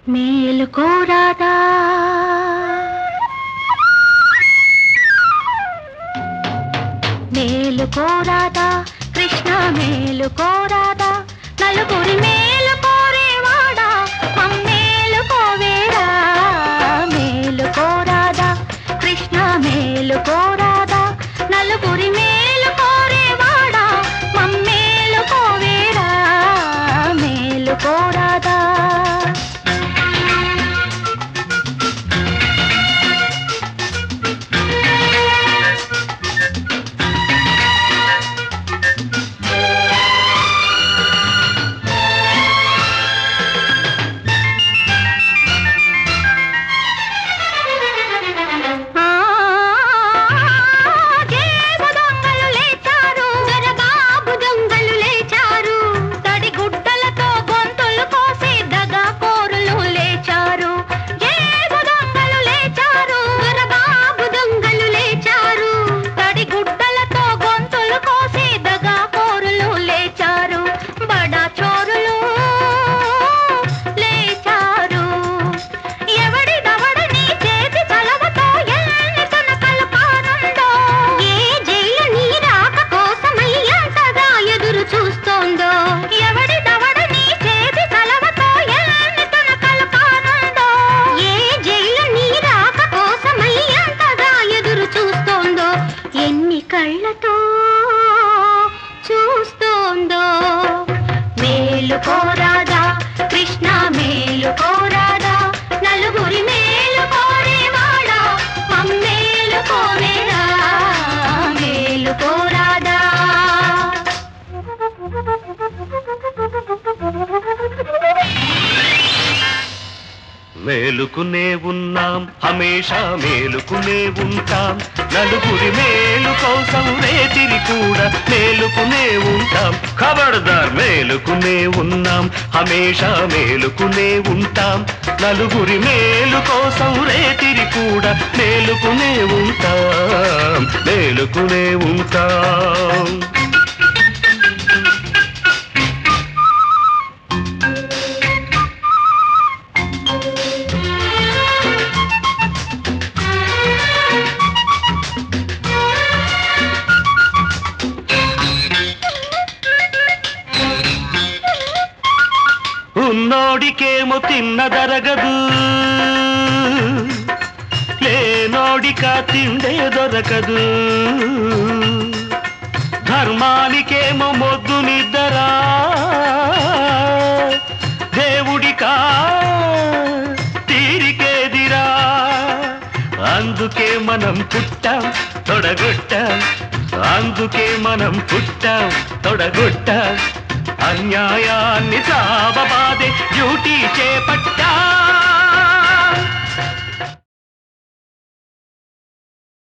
మేలుకోరాదా మేలుకోరాదా కృష్ణ మేలుకోరాదా నలుగురి మేలు కోరేవాడా మమ్మేలు కోవేరా మేలుకోరాదా కృష్ణ మేలుకోరాదా నలుగురి మేలు కోరేవాడా మమ్మేలు కోవేరా మేలుకోరాదా ఆ దేవు దొంగలు లేచారు దొరబాబు దొంగలు లేచారు తడి గుడ్డలతో గొంతులు కోసి దగా కోరులు లేచారు దేవు దొంగలు లేచారు దొరబాబు దొంగలు లేచారు తడి గుడ్డలతో గొంతులు కోసి దగా కోరులు లేచారు బడా చోరులు లేచారు ఎవడి దవడని చేతి చలవతో ఎన్ని తునకలు కానుందో ఏ జైలు నీ రాక కోసమై ఎంతగా ఎదురు చూస్తోందో ఎవడి దవడని చేతి చలవతో ఎన్ని తునకలు కానుందో ఏ జైలు నీ రాక కోసమై ఎంతగా ఎదురు చూస్తోందో ఎన్ని కళ్ళతో చూస్తోందో మేలు కోరాదా కృష్ణ మేలు కోరాదా నలుగురి మేలు కోరేవాడా మమ్మేలు కోరేరా మేలు కోరాదా మేలుకునే ఉన్నాం హమేషా మేలుకునే ఉంటాం నలుగురి మేలు కోసం రేతిరి కూడా మేలుకునే ఉంటాం ఖబర్దార్ మేలుకునే ఉన్నాం హమేషా మేలుకునే ఉంటాం నలుగురి మేలు కోసం రేతిరి కూడా మేలుకునే ఉంటాం మేలుకునే ఉంటాం ఉన్నోడికేమో తిన్నదరగదు లేనోడిక తిండే దొరకదు ధర్మానికేమో మొద్దు నిద్దరా దేవుడికా తీరికేదిరా అందుకే మనం పుట్టాం తొడగొట్టాం అందుకే మనం పుట్టాం తొడగొట్టాం అన్యాయాన్ని సావబాదే డ్యూటీ చేపట్టా